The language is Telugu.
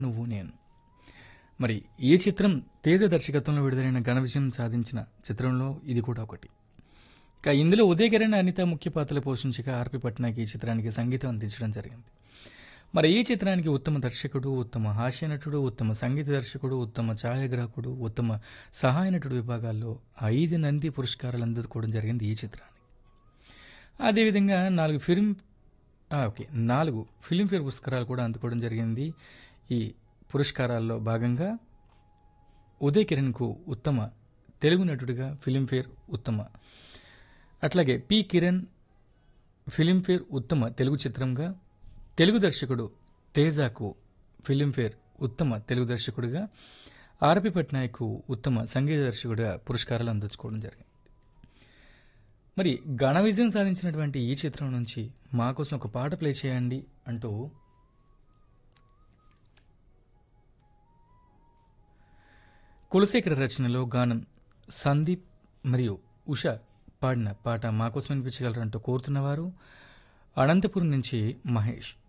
నువ్వు నేను మరి ఈ చిత్రం తేజ దర్శకత్వంలో విడుదలైన ఘన విజయం సాధించిన చిత్రంలో ఇది కూడా ఒకటి ఇక ఇందులో ఉదయ కిరణ్ అనిత ముఖ్య పాత్రలు పోషించగా ఆర్పి పట్నాయక్ ఈ చిత్రానికి సంగీతం అందించడం జరిగింది మరి ఈ చిత్రానికి ఉత్తమ దర్శకుడు ఉత్తమ హాస్య నటుడు ఉత్తమ సంగీత దర్శకుడు ఉత్తమ ఛాయాగ్రాహకుడు ఉత్తమ సహాయ నటుడు విభాగాల్లో ఐదు నంది పురస్కారాలు అందుకోవడం జరిగింది ఈ చిత్రానికి అదేవిధంగా నాలుగు ఫిల్మ్ ఆ, ఓకే నాలుగు ఫిలింఫేర్ పురస్కారాలు కూడా అందుకోవడం జరిగింది ఈ పురస్కారాల్లో భాగంగా ఉదయ్ కిరణ్కు ఉత్తమ తెలుగు నటుడిగా ఫిలింఫేర్ ఉత్తమ అట్లాగే పి కిరణ్ ఫిలింఫేర్ ఉత్తమ తెలుగు చిత్రంగా తెలుగు దర్శకుడు తేజాకు ఫిలింఫేర్ ఉత్తమ తెలుగు దర్శకుడిగా ఆర్పి పట్నాయక్ ఉత్తమ సంగీత దర్శకుడిగా పురస్కారాలు అందించుకోవడం జరిగింది మరి ఘన విజయం సాధించినటువంటి ఈ చిత్రం నుంచి మా కోసం ఒక పాట ప్లే చేయండి అంటూ కులశేఖర రచనలో గానం సందీప్ మరియు ఉష పాడిన పాట మా కోసం వినిపించగలరంటూ కోరుతున్నవారు అనంతపురం నుంచి మహేష్